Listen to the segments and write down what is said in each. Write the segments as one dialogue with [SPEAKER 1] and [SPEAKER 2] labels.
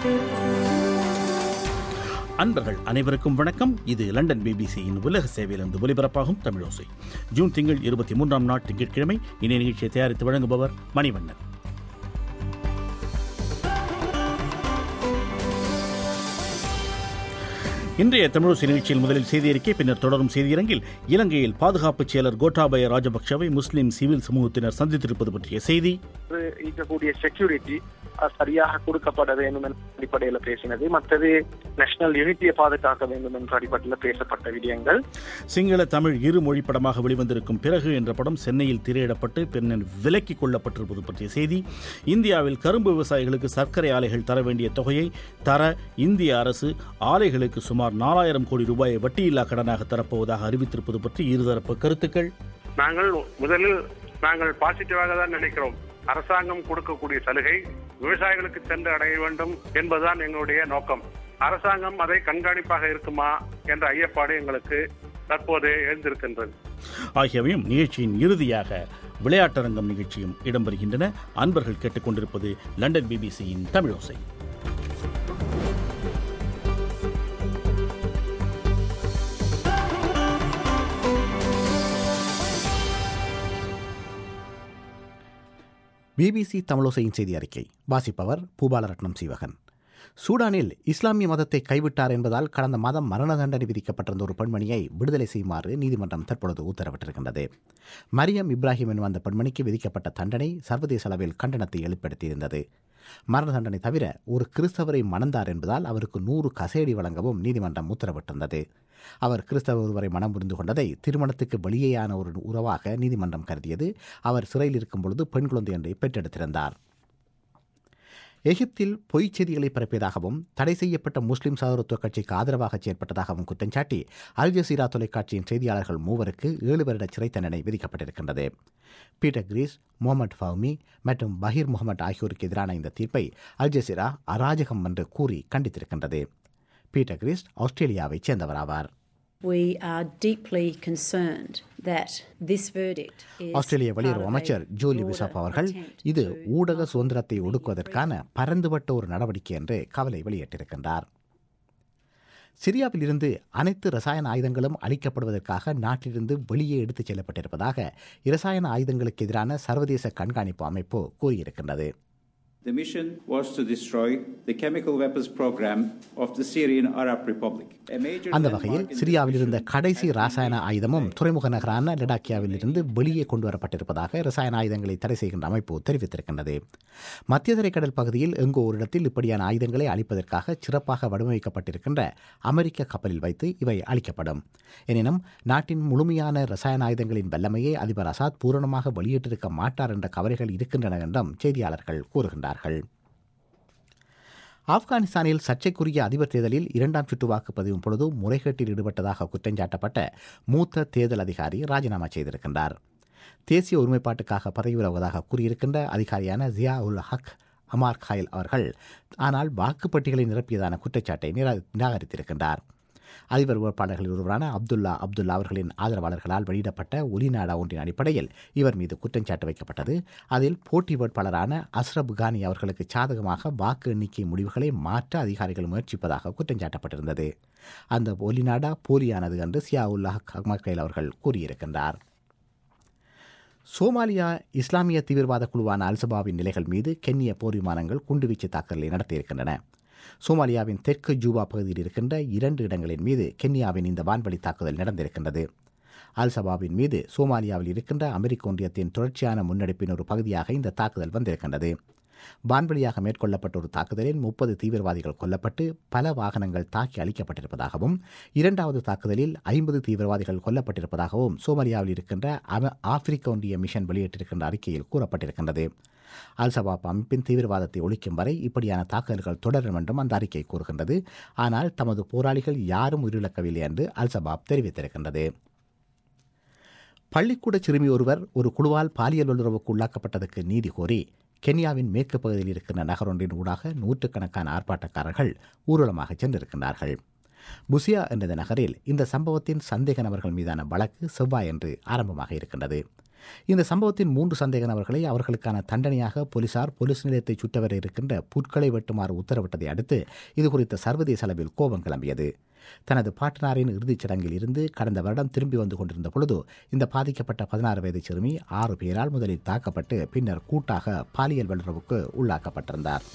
[SPEAKER 1] அன்பர்கள் அனைவருக்கும் வணக்கம் இது லண்டன் பிபிசியின் உலக சேவையிலிருந்து ஒலிபரப்பாகும் தமிழோசை ஜூன் திங்கள் இருபத்தி மூன்றாம் நாள் திங்கட்கிழமை இணைய நிகழ்ச்சியை தயாரித்து வழங்குபவர் மணிவண்ணன் இன்றைய தமிழோசை நிகழ்ச்சியில் முதலில் செய்தி அறிக்கை பின்னர் தொடரும் செய்தியரங்கில் இலங்கையில் பாதுகாப்பு செயலர் கோட்டாபய ராஜபக்சவை முஸ்லிம் சிவில் சமூகத்தினர் சந்தித்திருப்பது பற்றிய செய்தி
[SPEAKER 2] இருக்கக்கூடிய செக்யூரிட்டி சரியாக கொடுக்கப்பட வேண்டும் என்ற அடிப்படையில் பேசினது மற்றது நேஷனல் யூனிட்டியை பாதுகாக்க வேண்டும் என்ற அடிப்படையில் பேசப்பட்ட விடயங்கள்
[SPEAKER 1] சிங்கள தமிழ் இரு மொழி படமாக வெளிவந்திருக்கும் பிறகு என்ற படம் சென்னையில் திரையிடப்பட்டு பின்னர் விலக்கிக் கொள்ளப்பட்டிருப்பது பற்றிய செய்தி இந்தியாவில் கரும்பு விவசாயிகளுக்கு சர்க்கரை ஆலைகள் தர வேண்டிய தொகையை தர இந்திய அரசு ஆலைகளுக்கு சுமார் நாலாயிரம் கோடி ரூபாயை வட்டியில்லா கடனாக தரப்போவதாக அறிவித்திருப்பது பற்றி இருதரப்பு கருத்துக்கள்
[SPEAKER 3] நாங்கள் முதலில் நாங்கள் பாசிட்டிவாக தான் நினைக்கிறோம் அரசாங்கம் கொடுக்கக்கூடிய சலுகை விவசாயிகளுக்கு சென்று அடைய வேண்டும் என்பதுதான் எங்களுடைய நோக்கம் அரசாங்கம் அதை கண்காணிப்பாக இருக்குமா என்ற ஐயப்பாடு எங்களுக்கு தற்போது எழுந்திருக்கின்றது
[SPEAKER 1] ஆகியவையும் நிகழ்ச்சியின் இறுதியாக விளையாட்டரங்கம் நிகழ்ச்சியும் இடம்பெறுகின்றன அன்பர்கள் கேட்டுக்கொண்டிருப்பது லண்டன் பிபிசியின் தமிழோசை
[SPEAKER 4] பிபிசி தமிழோசையின் செய்தி அறிக்கை வாசிப்பவர் பூபாலரட்னம் சீவகன் சூடானில் இஸ்லாமிய மதத்தை கைவிட்டார் என்பதால் கடந்த மாதம் மரண தண்டனை விதிக்கப்பட்டிருந்த ஒரு பெண்மணியை விடுதலை செய்யுமாறு நீதிமன்றம் தற்பொழுது உத்தரவிட்டிருக்கின்றது மரியம் இப்ராஹிம் எனும் அந்த பெண்மணிக்கு விதிக்கப்பட்ட தண்டனை சர்வதேச அளவில் கண்டனத்தை எழுப்படுத்தியிருந்தது மரண தண்டனை தவிர ஒரு கிறிஸ்தவரை மணந்தார் என்பதால் அவருக்கு நூறு கசேடி வழங்கவும் நீதிமன்றம் உத்தரவிட்டிருந்தது அவர் கிறிஸ்தவ ஒருவரை மனம் புரிந்து கொண்டதை திருமணத்துக்கு வெளியேயான ஒரு உறவாக நீதிமன்றம் கருதியது அவர் சிறையில் இருக்கும் பொழுது பெண் குழந்தை ஒன்றை பெற்றெடுத்திருந்தார் எகிப்தில் பொய்ச் செய்திகளை பரப்பியதாகவும் தடை செய்யப்பட்ட முஸ்லிம் சகோதரத்துவ கட்சிக்கு ஆதரவாக செயற்பட்டதாகவும் குற்றம் சாட்டி அல் ஜசீரா தொலைக்காட்சியின் செய்தியாளர்கள் மூவருக்கு ஏழு வருட சிறை தண்டனை விதிக்கப்பட்டிருக்கின்றது பீட்டர் கிரீஸ் முகமது ஃபவுமி மற்றும் பஹீர் முகமது ஆகியோருக்கு எதிரான இந்த தீர்ப்பை அல் ஜசீரா அராஜகம் என்று கூறி கண்டித்திருக்கின்றது பீட்டர் கிரீஸ் ஆஸ்திரேலியாவைச் சேர்ந்தவராவார்
[SPEAKER 5] We are deeply concerned that this verdict is
[SPEAKER 4] ஆஸ்திரேலிய வெளியுறவு
[SPEAKER 5] part of a
[SPEAKER 4] அமைச்சர் ஜோலி
[SPEAKER 5] broader
[SPEAKER 4] பிசப் அவர்கள்
[SPEAKER 5] attempt
[SPEAKER 4] இது
[SPEAKER 5] to
[SPEAKER 4] ஊடக சுதந்திரத்தை ஒடுக்குவதற்கான பரந்துபட்ட ஒரு நடவடிக்கை என்று கவலை வெளியிட்டிருக்கின்றார் சிரியாவில் இருந்து அனைத்து ரசாயன ஆயுதங்களும் அளிக்கப்படுவதற்காக நாட்டிலிருந்து வெளியே எடுத்துச் செல்லப்பட்டிருப்பதாக இரசாயன ஆயுதங்களுக்கு எதிரான சர்வதேச கண்காணிப்பு அமைப்பு கூறியிருக்கின்றது
[SPEAKER 6] The mission was to destroy the chemical weapons program of the Syrian Arab Republic. A major
[SPEAKER 4] அந்த
[SPEAKER 6] landmark
[SPEAKER 4] வகையில்
[SPEAKER 6] in the
[SPEAKER 4] சிரியாவில் இருந்த
[SPEAKER 6] mission
[SPEAKER 4] கடைசி
[SPEAKER 6] has been
[SPEAKER 4] ராசாயன ஆயுதமும் துறைமுக நகரான லடாக்கியாவில் இருந்து வெளியே கொண்டு வரப்பட்டிருப்பதாக ரசாயன ஆயுதங்களை தடை செய்கின்ற அமைப்பு தெரிவித்திருக்கின்றது மத்திய தரைக்கடல் பகுதியில் எங்கோ ஒரு இடத்தில் இப்படியான ஆயுதங்களை அளிப்பதற்காக சிறப்பாக வடிவமைக்கப்பட்டிருக்கின்ற அமெரிக்க கப்பலில் வைத்து இவை அளிக்கப்படும் எனினும் நாட்டின் முழுமையான ரசாயன ஆயுதங்களின் வல்லமையை அதிபர் அசாத் பூரணமாக வெளியிட்டிருக்க மாட்டார் என்ற கவலைகள் இருக்கின்றன என்றும் செய்தியாளர்கள் கூறுகின்றார்கள் ஆப்கானிஸ்தானில் சர்ச்சைக்குரிய அதிபர் தேர்தலில் இரண்டாம் சுற்று வாக்குப்பதிவும் பொழுது முறைகேட்டில் ஈடுபட்டதாக குற்றஞ்சாட்டப்பட்ட மூத்த தேர்தல் அதிகாரி ராஜினாமா செய்திருக்கின்றார் தேசிய ஒருமைப்பாட்டுக்காக பதவி விலகுவதாக கூறியிருக்கின்ற அதிகாரியான ஜியா உல் ஹக் அமார் காயில் அவர்கள் ஆனால் வாக்குப்பட்டிகளை நிரப்பியதான குற்றச்சாட்டை நிரா- நிராகரித்திருக்கின்றார் அதிபர் வேட்பாளர்களில் ஒருவரான அப்துல்லா அப்துல்லா அவர்களின் ஆதரவாளர்களால் வெளியிடப்பட்ட ஒலிநாடா ஒன்றின் அடிப்படையில் இவர் மீது குற்றச்சாட்டு வைக்கப்பட்டது அதில் போட்டி வேட்பாளரான அஸ்ரப் கானி அவர்களுக்கு சாதகமாக வாக்கு எண்ணிக்கை முடிவுகளை மாற்ற அதிகாரிகள் முயற்சிப்பதாக குற்றஞ்சாட்டப்பட்டிருந்தது அந்த ஒலிநாடா போலியானது என்று சியாவுல்லா மக்கள் அவர்கள் கூறியிருக்கின்றார் சோமாலியா இஸ்லாமிய தீவிரவாத குழுவான அல்சபாவின் நிலைகள் மீது கென்னிய போர் விமானங்கள் குண்டுவீச்சு தாக்குதலை நடத்தியிருக்கின்றன சோமாலியாவின் தெற்கு ஜூபா பகுதியில் இருக்கின்ற இரண்டு இடங்களின் மீது கென்யாவின் இந்த வான்வழி தாக்குதல் நடந்திருக்கின்றது அல் சபாபின் மீது சோமாலியாவில் இருக்கின்ற அமெரிக்க ஒன்றியத்தின் தொடர்ச்சியான முன்னெடுப்பின் ஒரு பகுதியாக இந்த தாக்குதல் வந்திருக்கின்றது வான்வழியாக மேற்கொள்ளப்பட்ட ஒரு தாக்குதலில் முப்பது தீவிரவாதிகள் கொல்லப்பட்டு பல வாகனங்கள் தாக்கி அளிக்கப்பட்டிருப்பதாகவும் இரண்டாவது தாக்குதலில் ஐம்பது தீவிரவாதிகள் கொல்லப்பட்டிருப்பதாகவும் சோமாலியாவில் இருக்கின்ற அம- ஆப்பிரிக்க ஒன்றிய மிஷன் வெளியிட்டிருக்கின்ற அறிக்கையில் கூறப்பட்டிருக்கின்றது அல் சபாப் அமைப்பின் தீவிரவாதத்தை ஒழிக்கும் வரை இப்படியான தாக்குதல்கள் தொடரும் என்றும் அந்த அறிக்கை கூறுகின்றது ஆனால் தமது போராளிகள் யாரும் உயிரிழக்கவில்லை என்று அல் சபாப் தெரிவித்திருக்கின்றது பள்ளிக்கூட சிறுமி ஒருவர் ஒரு குழுவால் பாலியல் வல்லுறவுக்கு உள்ளாக்கப்பட்டதற்கு நீதி கோரி கென்யாவின் மேற்கு பகுதியில் இருக்கின்ற நகரொன்றின் ஊடாக நூற்றுக்கணக்கான ஆர்ப்பாட்டக்காரர்கள் ஊர்வலமாக சென்றிருக்கின்றார்கள் புசியா என்ற நகரில் இந்த சம்பவத்தின் சந்தேக நபர்கள் மீதான வழக்கு செவ்வாயன்று ஆரம்பமாக இருக்கின்றது இந்த சம்பவத்தின் மூன்று சந்தேக நபர்களை அவர்களுக்கான தண்டனையாக போலீசார் போலீஸ் நிலையத்தை சுற்றவர இருக்கின்ற புட்களை வெட்டுமாறு உத்தரவிட்டதை அடுத்து இது குறித்த சர்வதேச அளவில் கோபம் கிளம்பியது தனது பாட்டனாரின் இறுதிச் சடங்கில் இருந்து கடந்த வருடம் திரும்பி வந்து கொண்டிருந்த பொழுது இந்த பாதிக்கப்பட்ட பதினாறு வயது சிறுமி ஆறு பேரால் முதலில் தாக்கப்பட்டு பின்னர் கூட்டாக பாலியல் வல்லுறவுக்கு உள்ளாக்கப்பட்டிருந்தார்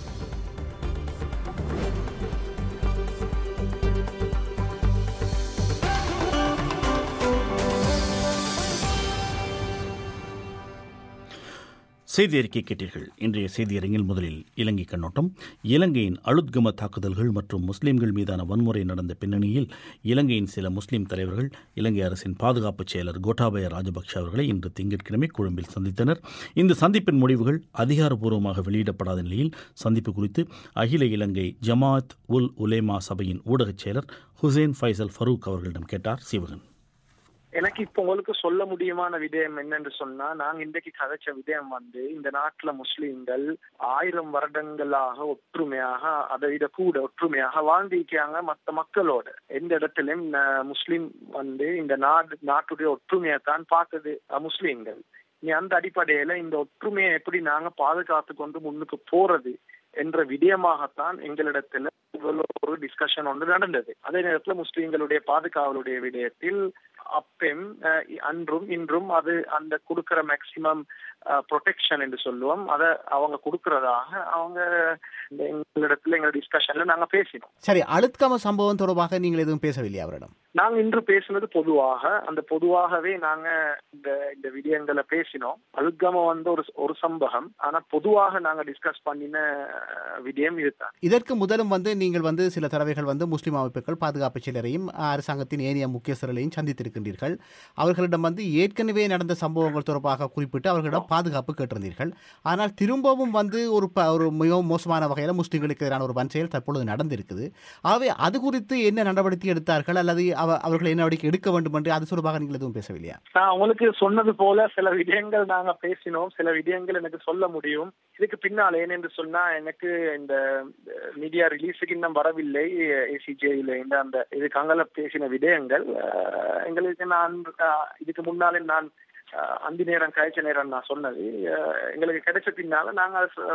[SPEAKER 1] செய்தி அறிக்கை கேட்டீர்கள் இன்றைய செய்தியரங்கில் முதலில் இலங்கை கண்ணோட்டம் இலங்கையின் அழுத்கம தாக்குதல்கள் மற்றும் முஸ்லிம்கள் மீதான வன்முறை நடந்த பின்னணியில் இலங்கையின் சில முஸ்லிம் தலைவர்கள் இலங்கை அரசின் பாதுகாப்பு செயலர் கோட்டாபய ராஜபக்ஷ அவர்களை இன்று திங்கட்கிழமை கொழும்பில் சந்தித்தனர் இந்த சந்திப்பின் முடிவுகள் அதிகாரப்பூர்வமாக வெளியிடப்படாத நிலையில் சந்திப்பு குறித்து அகில இலங்கை ஜமாத் உல் உலேமா சபையின் ஊடகச் செயலர் ஹுசேன் ஃபைசல் ஃபரூக் அவர்களிடம் கேட்டார் சிவகன்
[SPEAKER 2] எனக்கு இப்ப உங்களுக்கு சொல்ல முடியுமான விடயம் என்னன்னு சொன்னா நாங்க இன்றைக்கு கதைச்ச விடயம் வந்து இந்த நாட்டுல முஸ்லீம்கள் ஆயிரம் வருடங்களாக ஒற்றுமையாக அதை விட கூட ஒற்றுமையாக வாழ்ந்திருக்காங்க மத்த மக்களோட எந்த இடத்திலும் ந- முஸ்லீம் வந்து இந்த நாடு நாட்டுடைய ஒற்றுமையை தான் பார்த்தது அஹ், முஸ்லீம்கள் நீ அந்த அடிப்படையில இந்த ஒற்றுமையை எப்படி நாங்க பாதுகாத்து கொண்டு முன்னுக்கு போறது என்ற விடயமாகத்தான் எங்களிடத்துல இவ்வளவு ஒரு டிஸ்கஷன் ஒன்று நடந்தது அதே நேரத்துல முஸ்லீம்களுடைய பாதுகாவலுடைய விடயத்தில் அப்பெம் அஹ், அன்றும் இன்றும் அது அந்த கொடுக்கிற மேக்சிமம் ப்ரொடெக்ஷன் என்று சொல்லுவோம் அதை அவங்க கொடுக்கறதாக அவங்க இந்த எங்களிடத்துல எங்க டிஸ்கஷன்ல நாங்க பேசினோம்
[SPEAKER 4] சரி அழுத்கம சம்பவம் தொடர்பாக நீங்கள் எதுவும் பேசவில்லை அவரிடம்
[SPEAKER 2] நாங்க இன்று பேசினது பொதுவாக அந்த பொதுவாகவே நாங்க இந்த இந்த விடயங்களை பேசினோம் அழுக்கம வந்து ஒரு ஒரு சம்பவம் ஆனா பொதுவாக நாங்க டிஸ்கஸ் பண்ணின அஹ், விடயம் இதுதான்
[SPEAKER 4] இதற்கு முதலும் வந்து நீங்கள் வந்து சில தடவைகள் வந்து முஸ்லிம் அமைப்புகள் பாதுகாப்பு சிலரையும் அரசாங்கத்தின் ஏனைய முக்கியஸ்தர்களையும் சந்தித்திருக்கின்றீர்கள் அவர்களிடம் வந்து ஏற்கனவே நடந்த சம்பவங்கள் தொடர்பாக குறிப்பிட்டு அவர்களிடம் பாதுகாப்பு கேட்டிருந்தீர்கள் ஆனால் திரும்பவும் வந்து ஒரு ப ஒரு மிகவும் மோசமான வகையில் முஸ்லிம்களுக்கு எதிரான ஒரு வன்செயல் தற்பொழுது நடந்திருக்குது ஆகவே அது குறித்து என்ன நடவடிக்கை எடுத்தார்கள் அல்லது அவ அவர்கள் என்ன நடவடிக்கை எடுக்க வேண்டும் என்று அது தொடர்பாக நீங்கள் எதுவும் பேசவில்லையா
[SPEAKER 2] நான் உங்களுக்கு சொன்னது போல சில விடயங்கள் நாங்க பேசினோம் சில விடயங்கள் எனக்கு சொல்ல முடியும் இதுக்கு பின்னால் ஏனென்று சொன்னா எனக்கு இந்த மீடியா ரிலீஸுக்கு இன்னும் வரவில்லை ஏசிஜேயில இந்த அந்த இதுக்கு அங்கல பேசின விடயங்கள் அஹ், எங்களுக்கு நான் அஹ், இதுக்கு முன்னாலே நான் அஹ், அந்தி நேரம் கழிச்ச நேரம் நான் சொன்னது அஹ், எங்களுக்கு கிடைச்ச பின்னால நாங்க அது,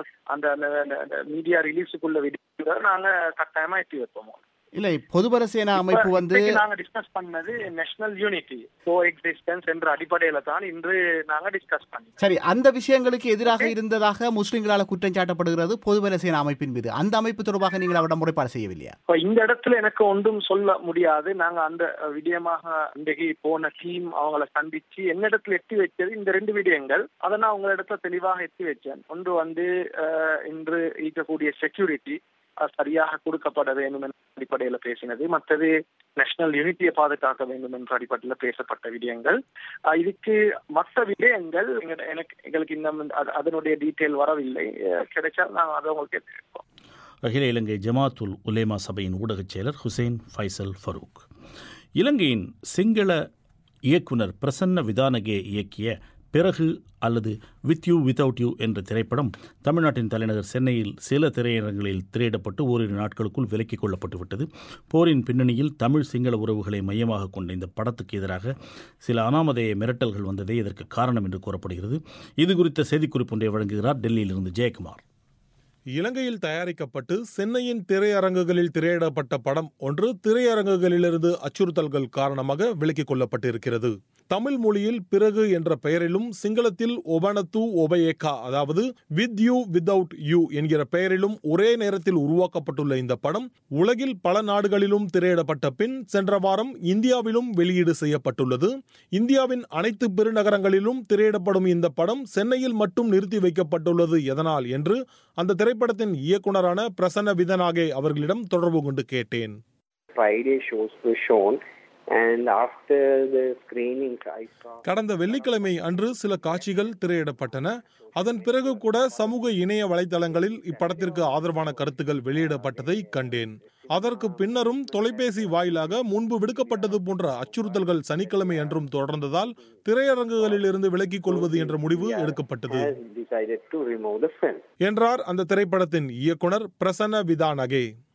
[SPEAKER 2] அந்த மீடியா ரிலீஸுக்குள்ள விடயங்களை நாங்க கட்டாயமா எட்டி வைப்போம்
[SPEAKER 4] இல்லை பொதுபரசேனா அமைப்பு
[SPEAKER 2] இப்ப
[SPEAKER 4] வந்து
[SPEAKER 2] இன்னைக்கு நாங்க டிஸ்கஸ் பண்ணது நேஷனல் யூனிட்டி கோ எக்ஸிஸ்டன்ஸ் என்ற அடிப்படையில தான் இன்று நாங்க டிஸ்கஸ் பண்ணி
[SPEAKER 4] சரி அந்த விஷயங்களுக்கு எதிராக இருந்ததாக முஸ்லிம்களால் குற்றம் சாட்டப்படுகிறது பொதுபரசேனா அமைப்பின் மீது அந்த அமைப்பு தொடர்பாக நீங்கள் அவரிடம் முறைப்பாடு செய்யவில்லையா
[SPEAKER 2] இப்ப இந்த இடத்துல எனக்கு ஒன்றும் சொல்ல முடியாது நாங்க அந்த விடயமாக இன்றைக்கு போன டீம் அவங்கள சந்திச்சு என்னிடத்துல எட்டி வச்சது இந்த ரெண்டு விடயங்கள் அதை நான் உங்களிடத்துல தெளிவாக எட்டி வச்சேன் ஒன்று வந்து அஹ், இன்று இருக்கக்கூடிய செக்யூரிட்டி சரியாக கொடுக்கப்பட வேண்டும் என்ற அடிப்படையில பேசினது மற்றது நேஷனல் யூனிட்டியை பாதுகாக்க வேண்டும் என்ற அடிப்படையில பேசப்பட்ட விடயங்கள் அஹ், இதுக்கு மற்ற விடயங்கள் எங்க- எனக்கு எங்களுக்கு இன்னும் அது- அதனுடைய டீட்டெயில் வரவில்லை அஹ், கிடைச்சா நான் அதை உங்களுக்கு எடுத்துருக்கோம்
[SPEAKER 1] அகில இலங்கை ஜமாத்துல் உலேமா சபையின் ஊடகச் செயலர் ஹுசைன் ஃபைசல் ஃபரூக் இலங்கையின் சிங்கள இயக்குனர் பிரசன்ன விதானகே இயக்கிய பிறகு அல்லது வித் யூ வித்தவுட் யூ என்ற திரைப்படம் தமிழ்நாட்டின் தலைநகர் சென்னையில் சில திரையரங்களில் திரையிடப்பட்டு ஓரிரு நாட்களுக்குள் விலக்கிக் கொள்ளப்பட்டு விட்டது போரின் பின்னணியில் தமிழ் சிங்கள உறவுகளை மையமாக கொண்ட இந்த படத்துக்கு எதிராக சில அனாமதேய மிரட்டல்கள் வந்ததே இதற்கு காரணம் என்று கூறப்படுகிறது இது குறித்த செய்திக்குறிப்பு ஒன்றை வழங்குகிறார் டெல்லியிலிருந்து ஜெயக்குமார்
[SPEAKER 7] இலங்கையில் தயாரிக்கப்பட்டு சென்னையின் திரையரங்குகளில் திரையிடப்பட்ட படம் ஒன்று திரையரங்குகளிலிருந்து அச்சுறுத்தல்கள் காரணமாக விலக்கிக் கொள்ளப்பட்டிருக்கிறது தமிழ் மொழியில் பிறகு என்ற பெயரிலும் சிங்களத்தில் ஒபனத்து ஒபயேகா அதாவது வித் யூ வித்தவுட் யூ என்கிற பெயரிலும் ஒரே நேரத்தில் உருவாக்கப்பட்டுள்ள இந்த படம் உலகில் பல நாடுகளிலும் திரையிடப்பட்ட பின் சென்ற வாரம் இந்தியாவிலும் வெளியீடு செய்யப்பட்டுள்ளது இந்தியாவின் அனைத்து பெருநகரங்களிலும் திரையிடப்படும் இந்த படம் சென்னையில் மட்டும் நிறுத்தி வைக்கப்பட்டுள்ளது எதனால் என்று அந்த திரைப்படத்தின் இயக்குனரான பிரசன்ன விதனாகே அவர்களிடம் தொடர்பு கொண்டு கேட்டேன்
[SPEAKER 8] Friday shows were shown, and after the screenings, I saw.
[SPEAKER 7] கடந்த வெள்ளிக்கிழமை அன்று சில காட்சிகள் திரையிடப்பட்டன அதன் பிறகு கூட சமூக இணைய வலைதளங்களில் இப்படத்திற்கு ஆதரவான கருத்துக்கள் வெளியிடப்பட்டதை கண்டேன் அதற்கு பின்னரும் தொலைபேசி வாயிலாக முன்பு விடுக்கப்பட்டது போன்ற அச்சுறுத்தல்கள் சனிக்கிழமை அன்றும் தொடர்ந்ததால் திரையரங்குகளில் இருந்து விலக்கிக் கொள்வது என்ற முடிவு எடுக்கப்பட்டது
[SPEAKER 8] Has decided to remove the film.
[SPEAKER 7] என்றார் அந்த திரைப்படத்தின் இயக்குனர் பிரசன்ன விதானகே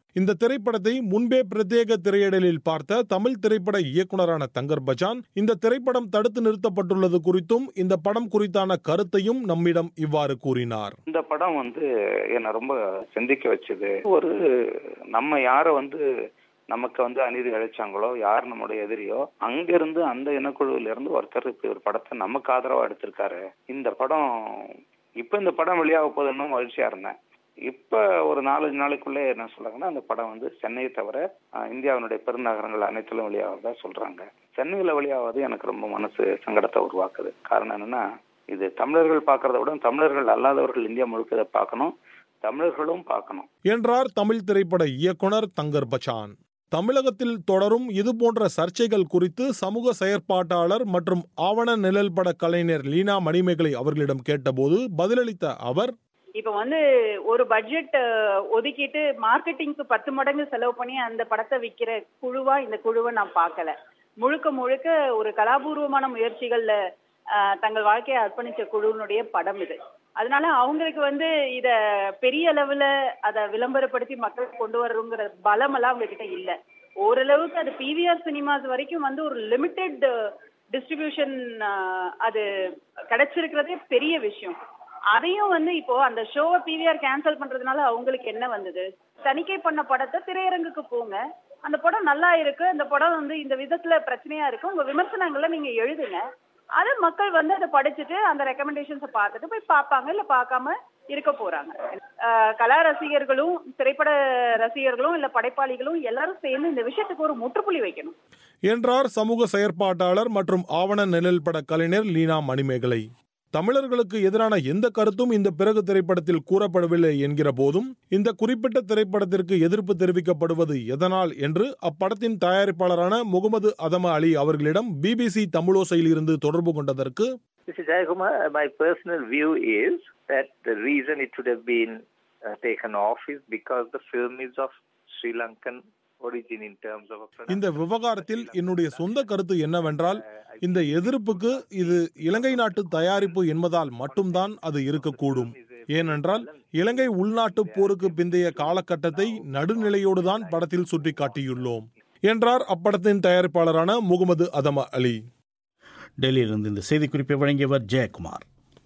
[SPEAKER 7] இந்த திரைப்படத்தை முன்பே பிரத்யேக திரையிடலில் பார்த்த தமிழ் திரைப்பட இயக்குனரான தங்கர் பச்சான் இந்த திரைப்படம் தடுத்து நிறுத்தப்பட்டுள்ளது குறித்தும் இந்த படம் குறித்தான கருத்தையும் நம்மிடம் இவ்வாறு கூறினார்
[SPEAKER 9] இந்த படம் வந்து என்னை ரொம்ப சிந்திக்க வச்சது ஒரு நம்ம யார வந்து நமக்கு வந்து அநீதி இழைச்சாங்களோ யார் நம்முடைய எதிரியோ அங்கிருந்து அந்த இனக்குழுவில இருந்து ஒருத்தர் இப்படி ஒரு படத்தை நமக்கு ஆதரவா எடுத்திருக்காரு இந்த படம் இப்ப இந்த படம் வெளியாக போகுதுன்னு மகிழ்ச்சியா இருந்தேன் இப்ப ஒரு நாலஞ்சு நாளைக்குள்ளே என்ன சொல்றாங்கன்னா அந்த படம் வந்து சென்னையை தவிர அஹ், இந்தியாவினுடைய பெருநகரங்கள் அனைத்திலும் வெளியாகிறதா சொல்றாங்க சென்னையில வெளியாவது எனக்கு ரொம்ப மனசு சங்கடத்தை உருவாக்குது காரணம் என்னன்னா இது தமிழர்கள் பார்க்கறத விட தமிழர்கள் அல்லாதவர்கள் இந்தியா முழுக்க இதை பார்க்கணும் தமிழர்களும் பார்க்கணும்
[SPEAKER 7] என்றார் தமிழ் திரைப்பட இயக்குனர் தங்கர் பச்சான் தமிழகத்தில் தொடரும் இதுபோன்ற சர்ச்சைகள் குறித்து சமூக செயற்பாட்டாளர் மற்றும் ஆவண நிழல்பட கலைஞர் லீனா மணிமேகலை அவர்களிடம் கேட்டபோது பதிலளித்த அவர்
[SPEAKER 10] இப்ப வந்து ஒரு பட்ஜெட் ஒதுக்கிட்டு மார்க்கெட்டிங்க்கு பத்து மடங்கு செலவு பண்ணி அந்த படத்தை விக்கிற குழுவா இந்த குழுவை நான் பார்க்கல முழுக்க முழுக்க ஒரு கலாபூர்வமான முயற்சிகள்ல அஹ், தங்கள் வாழ்க்கையை அர்ப்பணிச்ச குழுவினுடைய படம் இது அதனால அவங்களுக்கு வந்து இத பெரிய அளவுல அத விளம்பரப்படுத்தி மக்கள் கொண்டு வரணுங்கிற பலம் எல்லாம் அவங்க கிட்ட இல்ல ஓரளவுக்கு அது பிவிஆர் சினிமாஸ் வரைக்கும் வந்து ஒரு லிமிடெட் டிஸ்ட்ரிபியூஷன் அது கிடைச்சிருக்கிறதே பெரிய விஷயம் அதையும் வந்து இப்போ அந்த ஷோவை பிவிஆர் கேன்சல் பண்றதுனால அவங்களுக்கு என்ன வந்தது தணிக்கை பண்ண படத்தை திரையரங்குக்கு போங்க அந்த படம் நல்லா இருக்கு அந்த படம் வந்து இந்த விதத்துல பிரச்சனையா இருக்கு உங்க விமர்சனங்களை நீங்க எழுதுங்க அது மக்கள் வந்து அதை படிச்சுட்டு அந்த ரெக்கமெண்டேஷன்ஸை பார்த்துட்டு போய் பார்ப்பாங்க இல்ல பார்க்காம இருக்க போறாங்க அஹ் கலா ரசிகர்களும் திரைப்பட ரசிகர்களும் இல்ல படைப்பாளிகளும் எல்லாரும் சேர்ந்து இந்த விஷயத்துக்கு ஒரு முற்றுப்புள்ளி வைக்கணும்
[SPEAKER 7] என்றார் சமூக செயற்பாட்டாளர் மற்றும் ஆவண நிழல்பட கலைஞர் லீனா மணிமேகலை தமிழர்களுக்கு எதிரான எந்த கருத்தும் இந்த பிறகு திரைப்படத்தில் கூறப்படவில்லை என்கிற போதும் இந்த குறிப்பிட்ட திரைப்படத்திற்கு எதிர்ப்பு தெரிவிக்கப்படுவது எதனால் என்று அப்படத்தின் தயாரிப்பாளரான முகமது அதம அலி அவர்களிடம் பிபிசி தமிழோசையில் இருந்து தொடர்பு கொண்டதற்கு
[SPEAKER 11] Mr. Jayakumar, my personal view is that the reason it should have been uh, taken off is because the film is of Sri Lankan origin in terms of a
[SPEAKER 7] இந்த விவகாரத்தில் என்னுடைய சொந்த கருத்து என்னவென்றால் இந்த எதிர்ப்புக்கு இது இலங்கை நாட்டு தயாரிப்பு என்பதால் மட்டும்தான் அது இருக்கக்கூடும் ஏனென்றால் இலங்கை உள்நாட்டு போருக்கு பிந்தைய காலகட்டத்தை நடுநிலையோடு தான் படத்தில் சுட்டிக்காட்டியுள்ளோம் என்றார் அப்படத்தின் தயாரிப்பாளரான முகமது அதம அலி
[SPEAKER 1] டெல்லியிலிருந்து இந்த செய்திக்குறிப்பை வழங்கியவர் ஜெயக்குமார்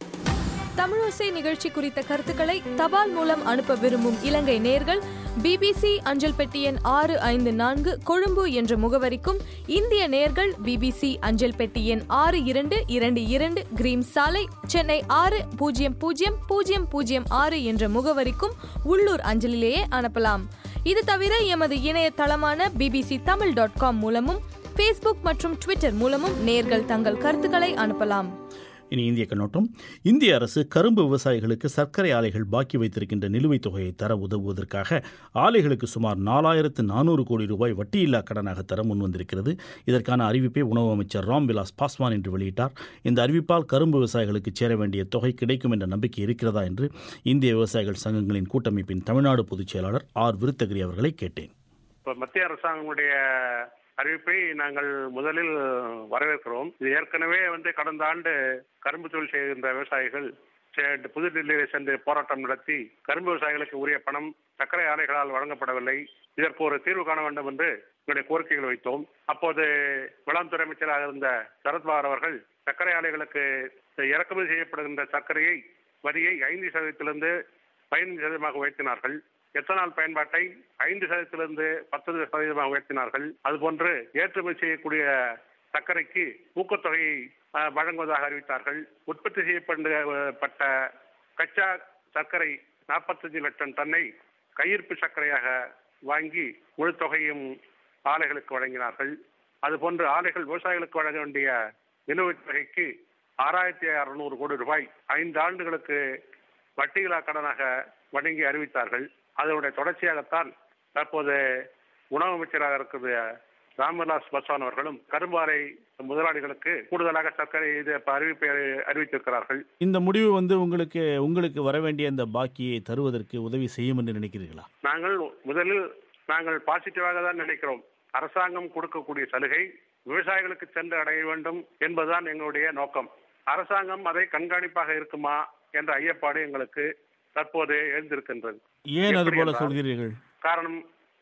[SPEAKER 12] தமிழோசை நிகழ்ச்சி குறித்த கருத்துக்களை தபால் மூலம் அனுப்ப விரும்பும் இலங்கை நேர்கள் பிபிசி அஞ்சல் பெட்டி எண் ஆறு ஐந்து நான்கு கொழும்பு என்ற முகவரிக்கும் இந்திய நேர்கள் பிபிசி அஞ்சல் பெட்டி எண் ஆறு இரண்டு இரண்டு இரண்டு கிரீம் சாலை சென்னை ஆறு பூஜ்ஜியம் பூஜ்ஜியம் பூஜ்ஜியம் பூஜ்ஜியம் ஆறு என்ற முகவரிக்கும் உள்ளூர் அஞ்சலிலேயே அனுப்பலாம் இது தவிர எமது இணையதளமான பிபிசி தமிழ் டாட் காம் மூலமும் ஃபேஸ்புக் மற்றும் ட்விட்டர் மூலமும் நேர்கள் தங்கள் கருத்துக்களை அனுப்பலாம்
[SPEAKER 1] இனி இந்திய கண்ணோட்டம் இந்திய அரசு கரும்பு விவசாயிகளுக்கு சர்க்கரை ஆலைகள் பாக்கி வைத்திருக்கின்ற நிலுவைத் தொகையை தர உதவுவதற்காக ஆலைகளுக்கு சுமார் நாலாயிரத்து நானூறு கோடி ரூபாய் வட்டியில்லா கடனாக தர முன்வந்திருக்கிறது இதற்கான அறிவிப்பை உணவு அமைச்சர் ராம்விலாஸ் பாஸ்வான் என்று வெளியிட்டார் இந்த அறிவிப்பால் கரும்பு விவசாயிகளுக்கு சேர வேண்டிய தொகை கிடைக்கும் என்ற நம்பிக்கை இருக்கிறதா என்று இந்திய விவசாயிகள் சங்கங்களின் கூட்டமைப்பின் தமிழ்நாடு பொதுச் செயலாளர் ஆர் விருத்தகிரி அவர்களை கேட்டேன்
[SPEAKER 3] இப்ப மத்திய அரசாங்கமுடைய அறிவிப்பை நாங்கள் முதலில் வரவேற்கிறோம் இது ஏற்கனவே வந்து கடந்த ஆண்டு கரும்பு தொழில் செய்கின்ற விவசாயிகள் செ- புதுடில்லியில் சென்று போராட்டம் நடத்தி கரும்பு விவசாயிகளுக்கு உரிய பணம் சர்க்கரை ஆலைகளால் வழங்கப்படவில்லை இதற்கு ஒரு தீர்வு காண வேண்டும் என்று எங்களுடைய கோரிக்கைகள் வைத்தோம் அப்போது வேளாண்துறை அமைச்சராக இருந்த சரத்பவார் அவர்கள் சர்க்கரை ஆலைகளுக்கு இறக்குமதி செய்யப்படுகின்ற சர்க்கரையை வரியை ஐந்து சதவீதத்திலிருந்து பதினைந்து சதவீதமாக உயர்த்தினார்கள் எத்தனால் பயன்பாட்டை ஐந்து சதவீதத்திலிருந்து பத்து சதவீதமாக உயர்த்தினார்கள் அதுபோன்று ஏற்றுமதி செய்யக்கூடிய சர்க்கரைக்கு ஊக்கத்தொகையை அஹ், வழங்குவதாக அறிவித்தார்கள் உற்பத்தி செய்யப்பட்ட கச்சா சர்க்கரை நாற்பத்தஞ்சு லட்சம் டன்னை கையிருப்பு சர்க்கரையாக வாங்கி முழு தொகையும் ஆலைகளுக்கு வழங்கினார்கள் அதுபோன்று ஆலைகள் விவசாயிகளுக்கு வழங்க வேண்டிய நிலுவைத் தொகைக்கு ஆறாயிரத்தி அறுநூறு கோடி ரூபாய் ஐந்து ஆண்டுகளுக்கு வட்டியில்லா கடனாக வழங்கி அறிவித்தார்கள் அதனுடைய தொடர்ச்சியாகத்தான் தற்போது உணவு அமைச்சராக இருக்கிற ராம்விலாஸ் பஸ்வான் அவர்களும் கரும்பு ஆலை முதலாளிகளுக்கு கூடுதலாக சர்க்கரை இது இப்ப அறிவிப்பை அறிவித்திருக்கிறார்கள்
[SPEAKER 1] இந்த முடிவு வந்து உங்களுக்கு உங்களுக்கு வர வேண்டிய இந்த பாக்கியை தருவதற்கு உதவி செய்யும் என்று நினைக்கிறீர்களா
[SPEAKER 3] நாங்கள் முதலில் நாங்கள் பாசிட்டிவாக தான் நினைக்கிறோம் அரசாங்கம் கொடுக்கக்கூடிய சலுகை விவசாயிகளுக்கு சென்று அடைய வேண்டும் என்பதுதான் எங்களுடைய நோக்கம் அரசாங்கம் அதை கண்காணிப்பாக இருக்குமா என்ற ஐயப்பாடு எங்களுக்கு தற்போது எழுந்திருக்கின்றது
[SPEAKER 1] ஏன் அது
[SPEAKER 3] எப்படி
[SPEAKER 1] போல
[SPEAKER 3] என்றால்,
[SPEAKER 1] சொல்கிறீர்கள்
[SPEAKER 3] காரணம்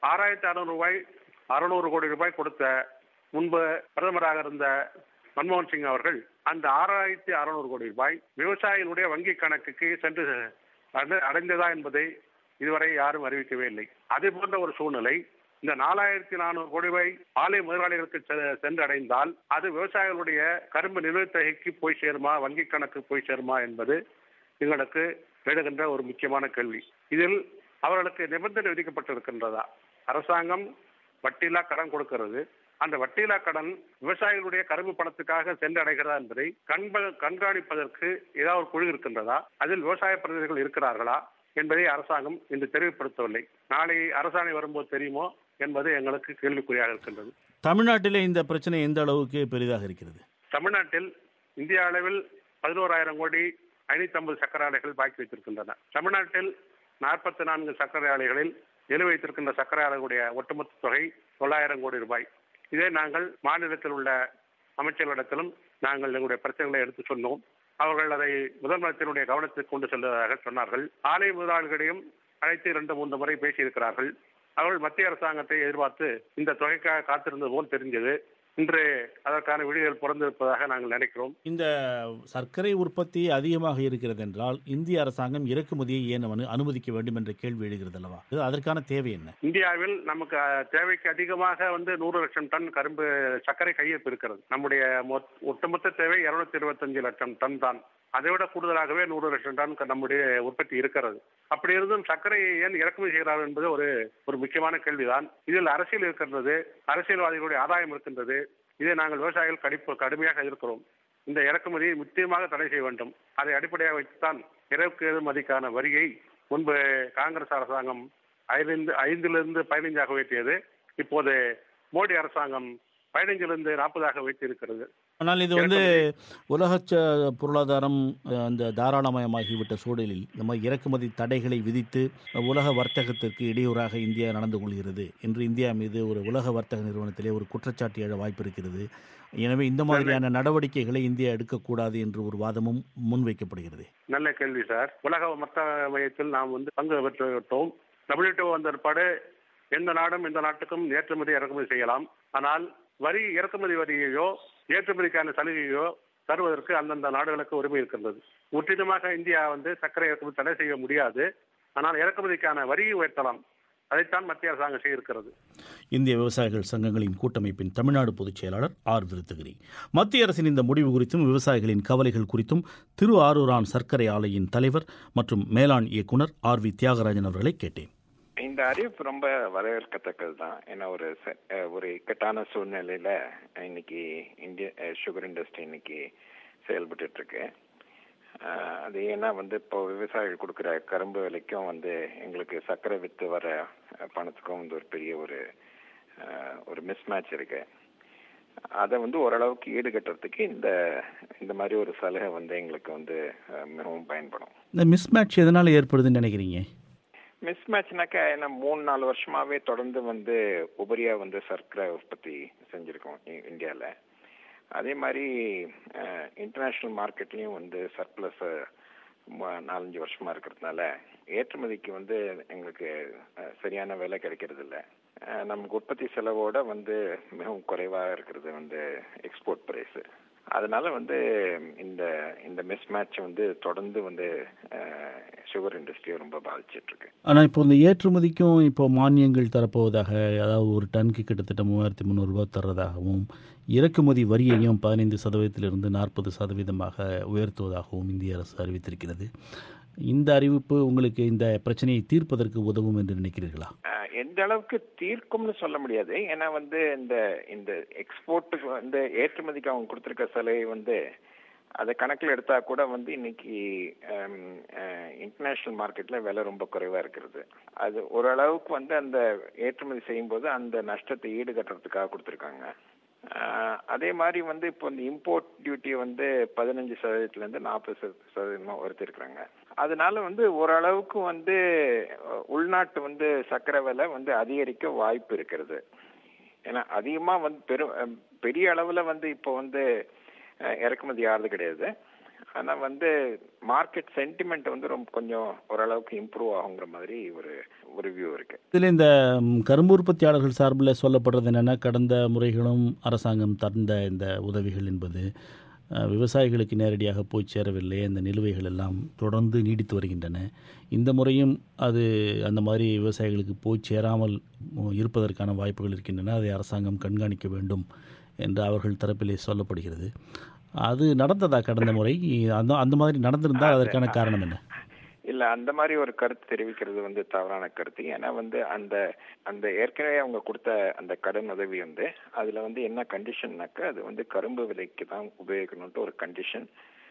[SPEAKER 3] ஆறாயிரத்தி அறுநூறு ரூபாய் அறுநூறு கோடி ரூபாய் கொடுத்த முன்பு பிரதமராக இருந்த மன்மோகன் சிங் அவர்கள் அந்த ஆறாயிரத்தி அறுநூறு கோடி ரூபாய் விவசாயிகளுடைய வங்கி கணக்குக்கு சென்று அடை- அடைந்ததா என்பதை இதுவரை யாரும் அறிவிக்கவே இல்லை அதே போன்ற ஒரு சூழ்நிலை இந்த நாலாயிரத்தி நானூறு கோடி ரூபாய் ஆலை முதலாளிகளுக்கு செ- சென்று அடைந்தால் அது விவசாயிகளுடைய கரும்பு நிலுவைத்தொகைக்கு போய் சேருமா வங்கி கணக்கு போய் சேருமா என்பது எங்களுக்கு எழுகின்ற ஒரு முக்கியமான கேள்வி இதில் அவர்களுக்கு நிபந்தனை விதிக்கப்பட்டிருக்கின்றதா அரசாங்கம் வட்டியில்லா கடன் கொடுக்கிறது அந்த வட்டியில்லா கடன் விவசாயிகளுடைய கரும்பு பணத்துக்காக சென்றடைகிறதா என்பதை கண்ப கண்காணிப்பதற்கு ஏதாவது ஒரு குழு இருக்கின்றதா அதில் விவசாய பிரதிநிதிகள் இருக்கிறார்களா என்பதை அரசாங்கம் இன்று தெரிவுபடுத்தவில்லை நாளை அரசாணை வரும்போது தெரியுமோ என்பது எங்களுக்கு கேள்விக்குறியாக இருக்கின்றது
[SPEAKER 1] தமிழ்நாட்டிலே இந்த பிரச்சனை எந்த அளவுக்கு பெரிதாக இருக்கிறது
[SPEAKER 3] தமிழ்நாட்டில் இந்திய அளவில் பதினோராயிரம் கோடி ஐநூத்தி ஐம்பது சக்கர ஆலைகள் பாக்கி வைத்திருக்கின்றன தமிழ்நாட்டில் நாற்பத்தி நான்கு சக்கரை ஆலைகளில் நிலுவை வைத்திருக்கின்ற சக்கரை ஆலைகளுடைய ஒட்டுமொத்த தொகை தொள்ளாயிரம் கோடி ரூபாய் இதை நாங்கள் மாநிலத்தில் உள்ள அமைச்சர்களிடத்திலும் நாங்கள் எங்களுடைய பிரச்சனைகளை எடுத்து சொன்னோம் அவர்கள் அதை முதலமைச்சருடைய கவனத்துக்கு கொண்டு செல்வதாக சொன்னார்கள் ஆலை முதலாளிகளையும் அழைத்து இரண்டு மூன்று முறை பேசியிருக்கிறார்கள் அவர்கள் மத்திய அரசாங்கத்தை எதிர்பார்த்து இந்த தொகைக்காக காத்திருந்தது போல் தெரிஞ்சது இன்று அதற்கான விடிகள் பிறந்திருப்பதாக நாங்கள் நினைக்கிறோம்
[SPEAKER 1] இந்த சர்க்கரை உற்பத்தி அதிகமாக இருக்கிறது என்றால் இந்திய அரசாங்கம் இறக்குமதியை ஏன் அனு- அனுமதிக்க வேண்டும் என்ற கேள்வி எழுகிறது அல்லவா இது அதற்கான தேவை என்ன
[SPEAKER 3] இந்தியாவில் நமக்கு அஹ், தேவைக்கு அதிகமாக வந்து நூறு லட்சம் டன் கரும்பு சர்க்கரை கையிருப்பு இருக்கிறது நம்முடைய மொத்- ஒட்டுமொத்த தேவை இருநூத்தி இருபத்தஞ்சு லட்சம் டன் தான் அதை விட கூடுதலாகவே நூறு லட்சம் டன் க- நம்முடைய உற்பத்தி இருக்கிறது அப்படி இருந்தும் சர்க்கரையை ஏன் இறக்குமதி செய்கிறார்கள் என்பது ஒரு ஒரு முக்கியமான கேள்விதான் இதில் அரசியல் இருக்கின்றது அரசியல்வாதிகளுடைய ஆதாயம் இருக்கின்றது இதை நாங்கள் விவசாயிகள் கடிப்பு கடுமையாக இருக்கிறோம் இந்த இறக்குமதியை முக்கியமாக தடை செய்ய வேண்டும் அதை அடிப்படையாக வைத்துத்தான் இறக்குமதிக்கான வரியை முன்பு காங்கிரஸ் அரசாங்கம் ஐந்து ஐந்திலிருந்து பதினைஞ்சாக உயர்த்தியது இப்போது மோடி அரசாங்கம் பதினைஞ்சிலிருந்து நாற்பதாக வைத்திருக்கிறது
[SPEAKER 1] ஆனால் இது வந்து உலக ச- பொருளாதாரம் அஹ், அந்த தாராளமயமாகிவிட்ட சூழலில் இந்த மாதிரி இறக்குமதி தடைகளை விதித்து உலக வர்த்தகத்திற்கு இடையூறாக இந்தியா நடந்து கொள்கிறது என்று இந்தியா மீது ஒரு உலக வர்த்தக நிறுவனத்திலே ஒரு குற்றச்சாட்டு எழ வாய்ப்பு இருக்கிறது எனவே இந்த மாதிரியான நடவடிக்கைகளை இந்தியா எடுக்கக்கூடாது என்று ஒரு வாதமும் முன்வைக்கப்படுகிறது
[SPEAKER 3] நல்ல கேள்வி சார் உலக மொத்த மையத்தில் நாம் வந்து பங்கு பெற்று விட்டோம் டபிள்யூடிஓ வந்த பிற்பாடு எந்த நாடும் இந்த நாட்டுக்கும் ஏற்றுமதி இறக்குமதி செய்யலாம் ஆனால் வரி இறக்குமதி வரியையோ ஏற்றுமதிக்கான சலுகையோ தருவதற்கு அந்தந்த நாடுகளுக்கு உரிமை இருக்கின்றது முற்றிலுமாக இந்தியா வந்து சர்க்கரை இறக்குமதி தடை செய்ய முடியாது ஆனால் இறக்குமதிக்கான வரியை உயர்த்தலாம் அதைத்தான் மத்திய அரசாங்கம் செய்திருக்கிறது
[SPEAKER 1] இந்திய விவசாயிகள் சங்கங்களின் கூட்டமைப்பின் தமிழ்நாடு பொதுச் செயலாளர் ஆர் விருத்தகிரி மத்திய அரசின் இந்த முடிவு குறித்தும் விவசாயிகளின் கவலைகள் குறித்தும் திரு ஆரூரான் சர்க்கரை ஆலையின் தலைவர் மற்றும் மேலாண் இயக்குனர் ஆர் வி தியாகராஜன் அவர்களை கேட்டேன்
[SPEAKER 13] இந்த அறிவிப்பு ரொம்ப வரவேற்கத்தக்கது தான் ஏன்னா ஒரு ச- அஹ் ஒரு இக்கட்டான சூழ்நிலையில இன்னைக்கு இந்திய சுகர் இண்டஸ்ட்ரி இன்னைக்கு செயல்பட்டு இருக்கு அஹ் அது ஏன்னா வந்து இப்போ விவசாயிகள் கொடுக்குற கரும்பு விலைக்கும் வந்து எங்களுக்கு சர்க்கரை வித்து வர அஹ், பணத்துக்கும் வந்து ஒரு பெரிய ஒரு அஹ், ஒரு மிஸ்மேட்ச் இருக்கு அதை வந்து ஓரளவுக்கு ஈடுகட்டுறதுக்கு இந்த இந்த மாதிரி ஒரு சலுகை வந்து எங்களுக்கு வந்து அஹ், மிகவும் பயன்படும்
[SPEAKER 1] இந்த மிஸ்மேட்ச் எதனால் ஏற்படுதுன்னு நினைக்கிறீங்க
[SPEAKER 13] மிஸ் மேட்ச்னாக்கா என்ன மூணு நாலு வருஷமாவே தொடர்ந்து வந்து உபரியா வந்து சர்க்கரை உற்பத்தி செஞ்சிருக்கோம் இ- இந்தியால அதே மாதிரி இன்டர்நேஷனல் மார்க்கெட்லயும் வந்து சர்ப்ளஸ் நாலஞ்சு வருஷமா இருக்கிறதுனால ஏற்றுமதிக்கு வந்து எங்களுக்கு அஹ், சரியான விலை கிடைக்கிறது இல்ல அஹ், நமக்கு உற்பத்தி செலவோட வந்து மிகவும் குறைவா இருக்கிறது வந்து எக்ஸ்போர்ட் பிரைஸ் அதனால வந்து இந்த இந்த மிஸ் மேட்ச் வந்து தொடர்ந்து வந்து சுகர் இண்டஸ்ட்ரியை ரொம்ப பாதிச்சிட்டு இருக்கு
[SPEAKER 1] ஆனால் இப்போ இந்த ஏற்றுமதிக்கும் இப்போ மானியங்கள் தரப்போவதாக அதாவது ஒரு டன்க்கு கிட்டத்தட்ட மூவாயிரத்தி முந்நூறுரூவா தர்றதாகவும் இறக்குமதி வரியையும் பதினைந்து சதவீதத்திலிருந்து நாற்பது சதவீதமாக உயர்த்துவதாகவும் இந்திய அரசு அறிவித்திருக்கிறது இந்த அறிவிப்பு உங்களுக்கு இந்த பிரச்சனையை தீர்ப்பதற்கு உதவும் என்று நினைக்கிறீர்களா
[SPEAKER 13] அஹ், எந்த அளவுக்கு தீர்க்கும்னு சொல்ல முடியாது ஏன்னா வந்து இந்த இந்த எக்ஸ்போர்ட்டுக்கு வந்து ஏற்றுமதிக்கு அவங்க கொடுத்துருக்க சலுகை வந்து அதை கணக்கில் எடுத்தா கூட வந்து இன்னைக்கு இன்டர்நேஷனல் மார்க்கெட்ல விலை ரொம்ப குறைவா இருக்கிறது அது ஓரளவுக்கு வந்து அந்த ஏற்றுமதி செய்யும்போது அந்த நஷ்டத்தை ஈடுகட்டுறதுக்காக கொடுத்துருக்காங்க ஆஹ் அதே மாதிரி வந்து இப்போ இந்த இம்போர்ட் டியூட்டியை வந்து பதினஞ்சு சதவீதத்துல இருந்து நாற்பது சதவீதமா உயர்த்திருக்கிறாங்க அதனால வந்து ஓரளவுக்கு வந்து அஹ், உள்நாட்டு வந்து சர்க்கரை விலை வந்து அதிகரிக்க வாய்ப்பு இருக்கிறது ஏன்னா அதிகமா வந்து பெரும் அஹ், பெரிய அளவுல வந்து இப்போ வந்து அஹ், இறக்குமதி ஆறது கிடையாது ஆனா வந்து மார்க்கெட் சென்டிமெண்ட் வந்து ரொம்ப கொஞ்சம் ஓரளவுக்கு இம்ப்ரூவ் ஆகுங்கிற மாதிரி ஒரு ஒரு வியூ இருக்கு
[SPEAKER 1] இதில் இந்த ம், கரும்பு உற்பத்தியாளர்கள் சார்பில் சொல்லப்படுறது என்னென்னா கடந்த முறைகளும் அரசாங்கம் தந்த இந்த உதவிகள் என்பது அஹ், விவசாயிகளுக்கு நேரடியாக போய் சேரவில்லை அந்த நிலுவைகள் எல்லாம் தொடர்ந்து நீடித்து வருகின்றன இந்த முறையும் அது அந்த மாதிரி விவசாயிகளுக்கு போய் சேராமல் உம், இருப்பதற்கான வாய்ப்புகள் இருக்கின்றன அதை அரசாங்கம் கண்காணிக்க வேண்டும் என்று அவர்கள் தரப்பிலே சொல்லப்படுகிறது அது நடந்ததா கடந்த முறை அந்த அந்த மாதிரி நடந்திருந்தால் அதற்கான காரணம் என்ன
[SPEAKER 13] இல்ல அந்த மாதிரி ஒரு கருத்து தெரிவிக்கிறது வந்து தவறான கருத்து ஏன்னா வந்து அந்த அந்த ஏற்கனவே அவங்க கொடுத்த அந்த கடன் உதவி வந்து அதுல வந்து என்ன கண்டிஷன்னாக்க அது வந்து கரும்பு விலைக்கு தான் உபயோகிக்கணும்ட்டு ஒரு கண்டிஷன்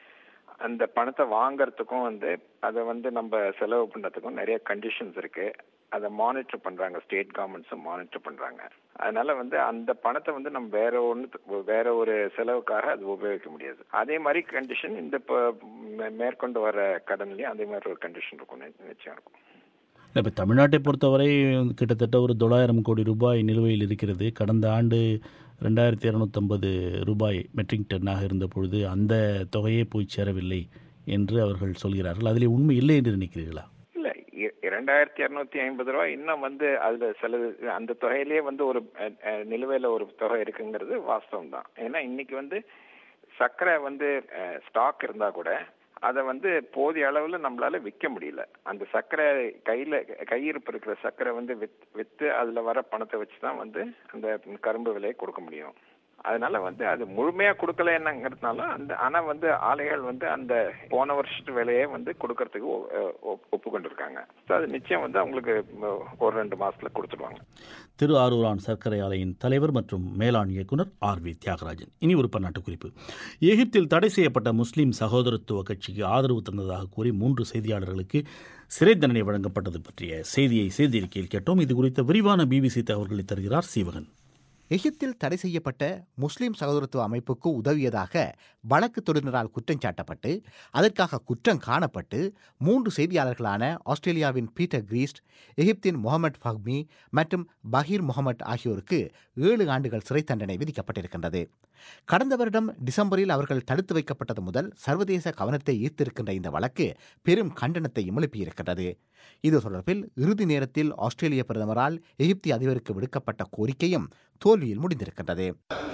[SPEAKER 13] அந்த பணத்தை வாங்குறதுக்கும் வந்து அதை வந்து நம்ம செலவு பண்றதுக்கும் நிறைய கண்டிஷன்ஸ் இருக்கு அதை மானிட்டர் பண்றாங்க ஸ்டேட் கவர்மெண்ட்ஸும் மானிட்டர் பண்றாங்க அதனால வந்து அந்த பணத்தை வந்து நம்ம வேற ஒன்று வேற ஒரு செலவுக்காக அது உபயோகிக்க முடியாது அதே மாதிரி கண்டிஷன் இந்த ப- மே- மேற்கொண்டு வர கடன்லயும் அதே மாதிரி ஒரு கண்டிஷன் இருக்கும் நி- நிச்சயம் இருக்கும்
[SPEAKER 1] இப்போ தமிழ்நாட்டை பொறுத்தவரை கிட்டத்தட்ட ஒரு தொள்ளாயிரம் கோடி ரூபாய் நிலுவையில் இருக்கிறது கடந்த ஆண்டு ரெண்டாயிரத்தி இரநூத்தம்பது ரூபாய் மெட்ரிக் டன்னாக இருந்த பொழுது அந்த தொகையே போய் சேரவில்லை என்று அவர்கள் சொல்கிறார்கள் அதிலே உண்மை இல்லை என்று நினைக்கிறீர்களா
[SPEAKER 13] இல்ல இ- இரண்டாயிரத்தி இருநூத்தி ஐம்பது ரூபாய் இன்னும் வந்து அதுல சிலது அந்த தொகையிலேயே வந்து ஒரு அஹ், அஹ், நிலுவையில ஒரு தொகை இருக்குங்கிறது வாஸ்தவம் தான் ஏன்னா இன்னைக்கு வந்து சர்க்கரை வந்து ஸ்டாக் இருந்தா கூட அதை வந்து போதிய அளவுல நம்மளால விற்க முடியல அந்த சர்க்கரை கையில கையிருப்பு இருக்கிற சர்க்கரை வந்து வித் வித்து அதுல வர பணத்தை வச்சு தான் வந்து அந்த கரும்பு விலையை கொடுக்க முடியும் அதனால வந்து அது முழுமையா கொடுக்கல என்னங்கிறதுனால அந்த ஆனா வந்து ஆலைகள் வந்து அந்த போன வருஷத்து விலையே வந்து கொடுக்கறதுக்கு ஒ- ஒ- ஒப்புக்கொண்டிருக்காங்க ஸோ அது நிச்சயம் வந்து அவங்களுக்கு ம- ஒரு ரெண்டு மாசத்துல கொடுத்துடுவாங்க
[SPEAKER 1] திரு ஆரூரான் சர்க்கரை ஆலையின் தலைவர் மற்றும் மேலாண் இயக்குனர் ஆர் வி தியாகராஜன் இனி ஒரு பன்னாட்டு குறிப்பு எகிப்தில் தடை செய்யப்பட்ட முஸ்லிம் சகோதரத்துவ கட்சிக்கு ஆதரவு தந்ததாக கூறி மூன்று செய்தியாளர்களுக்கு சிறை தண்டனை வழங்கப்பட்டது பற்றிய செய்தியை செய்தியிருக்கையில் கேட்டோம் இது குறித்த விரிவான பிபிசி தகவல்களை தருகிறார் சீவகன்
[SPEAKER 4] எகிப்தில் தடை செய்யப்பட்ட முஸ்லிம் சகோதரத்துவ அமைப்புக்கு உதவியதாக வழக்கு தொடுநரால் குற்றம் சாட்டப்பட்டு அதற்காக குற்றம் காணப்பட்டு மூன்று செய்தியாளர்களான ஆஸ்திரேலியாவின் பீட்டர் கிரீஸ்ட் எகிப்தின் முகமது ஃபஹ்மி மற்றும் பஹீர் முகமட் ஆகியோருக்கு ஏழு ஆண்டுகள் சிறை தண்டனை விதிக்கப்பட்டிருக்கின்றது கடந்த வருடம் டிசம்பரில் அவர்கள் தடுத்து வைக்கப்பட்டது முதல் சர்வதேச கவனத்தை ஈர்த்திருக்கின்ற இந்த வழக்கு பெரும் கண்டனத்தையும் எழுப்பியிருக்கின்றது இது தொடர்பில் இறுதி நேரத்தில் ஆஸ்திரேலிய பிரதமரால் எகிப்திய அதிபருக்கு விடுக்கப்பட்ட கோரிக்கையும் தோல்வியில் முடிந்திருக்கின்றது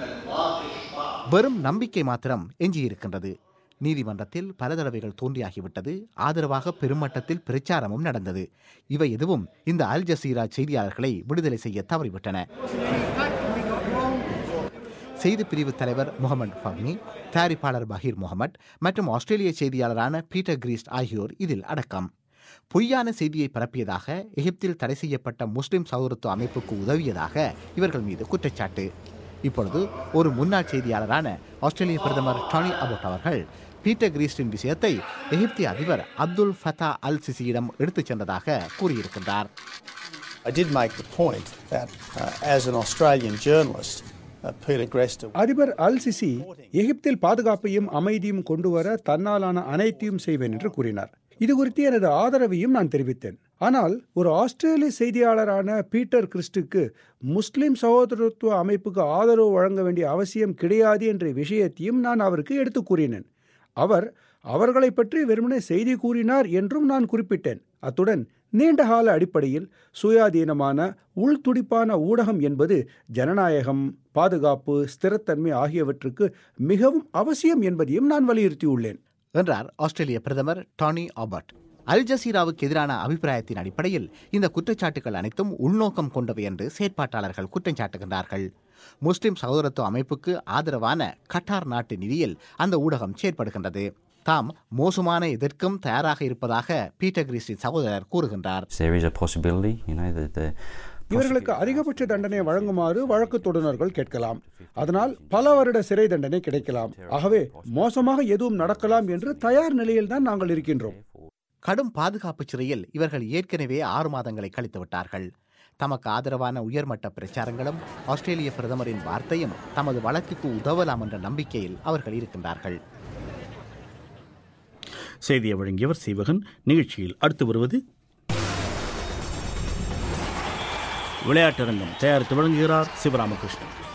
[SPEAKER 4] வெறும் நம்பிக்கை மாத்திரம் எஞ்சியிருக்கின்றது நீதிமன்றத்தில் பல தடவைகள் தோன்றியாகிவிட்டது ஆதரவாக பெருமட்டத்தில் பிரச்சாரமும் நடந்தது இவை எதுவும் இந்த அல் ஜசீரா செய்தியாளர்களை விடுதலை செய்ய தவறிவிட்டன செய்தி பிரிவு தலைவர் முகமது ஃபஹ்மி தயாரிப்பாளர் பஹீர் முகமட் மற்றும் ஆஸ்திரேலிய செய்தியாளரான பீட்டர் கிரீஸ்ட் ஆகியோர் இதில் அடக்கம் பொய்யான செய்தியை பரப்பியதாக எகிப்தில் தடை செய்யப்பட்ட முஸ்லிம் சகோதரத்துவ அமைப்புக்கு உதவியதாக இவர்கள் மீது குற்றச்சாட்டு இப்பொழுது ஒரு முன்னாள் செய்தியாளரான ஆஸ்திரேலிய பிரதமர் டானி அபோட் அவர்கள் பீட்டர் கிரீஸ்டின் விஷயத்தை எகிப்திய அதிபர் அப்துல் ஃபதா அல் சிசியிடம் எடுத்துச் சென்றதாக கூறியிருக்கின்றார்
[SPEAKER 14] I did make the point that uh, as an Australian journalist, uh, Peter Gresta
[SPEAKER 15] அதிபர் அல் சிசி எகிப்தில் பாதுகாப்பையும் அமைதியும் கொண்டு வர தன்னாலான அனைத்தையும் செய்வேன் என்று கூறினார் இது குறித்து எனது ஆதரவையும் நான் தெரிவித்தேன் ஆனால் ஒரு ஆஸ்திரேலிய செய்தியாளரான பீட்டர் கிறிஸ்டுக்கு முஸ்லிம் சகோதரத்துவ அமைப்புக்கு ஆதரவு வழங்க வேண்டிய அவசியம் கிடையாது என்ற விஷயத்தையும் நான் அவருக்கு எடுத்து கூறினேன் அவர் அவர்களை பற்றி வெறுமனே செய்தி கூறினார் என்றும் நான் குறிப்பிட்டேன் அத்துடன் நீண்டகால அடிப்படையில் சுயாதீனமான உள்துடிப்பான ஊடகம் என்பது ஜனநாயகம் பாதுகாப்பு ஸ்திரத்தன்மை ஆகியவற்றுக்கு மிகவும் அவசியம் என்பதையும் நான் வலியுறுத்தியுள்ளேன்
[SPEAKER 4] என்றார் ஆஸ்திரேலிய பிரதமர் டானி ஆபர்ட் அல் ஜசீராவுக்கு எதிரான அபிப்பிராயத்தின் அடிப்படையில் இந்த குற்றச்சாட்டுகள் அனைத்தும் உள்நோக்கம் கொண்டவை என்று செயற்பாட்டாளர்கள் குற்றம் சாட்டுகின்றார்கள் முஸ்லிம் சகோதரத்துவ அமைப்புக்கு ஆதரவான கட்டார் நாட்டு நிதியில் அந்த ஊடகம் செயற்படுகின்றது தாம் மோசமான எதற்கும் தயாராக இருப்பதாக பீட்டர் கிறிஸ்டின் சகோதரர் கூறுகின்றார்
[SPEAKER 16] There is a possibility, you know, that the
[SPEAKER 15] இவர்களுக்கு அதிகபட்ச தண்டனை வழங்குமாறு வழக்கு தொடுநர்கள் கேட்கலாம் அதனால் பல வருட சிறை தண்டனை கிடைக்கலாம் ஆகவே மோசமாக எதுவும் நடக்கலாம் என்று தயார் நிலையில் நாங்கள் இருக்கின்றோம்
[SPEAKER 4] கடும் பாதுகாப்பு சிறையில் இவர்கள் ஏற்கனவே ஆறு மாதங்களை கழித்து விட்டார்கள் தமக்கு ஆதரவான உயர்மட்ட பிரச்சாரங்களும் ஆஸ்திரேலிய பிரதமரின் வார்த்தையும் தமது வழக்குக்கு உதவலாம் என்ற நம்பிக்கையில் அவர்கள் இருக்கின்றார்கள்
[SPEAKER 1] செய்தியை வழங்கியவர் சீவகன் நிகழ்ச்சியில் அடுத்து வருவது விளையாட்டரங்கம் தயாரித்து வழங்குகிறார் சிவராமகிருஷ்ணன்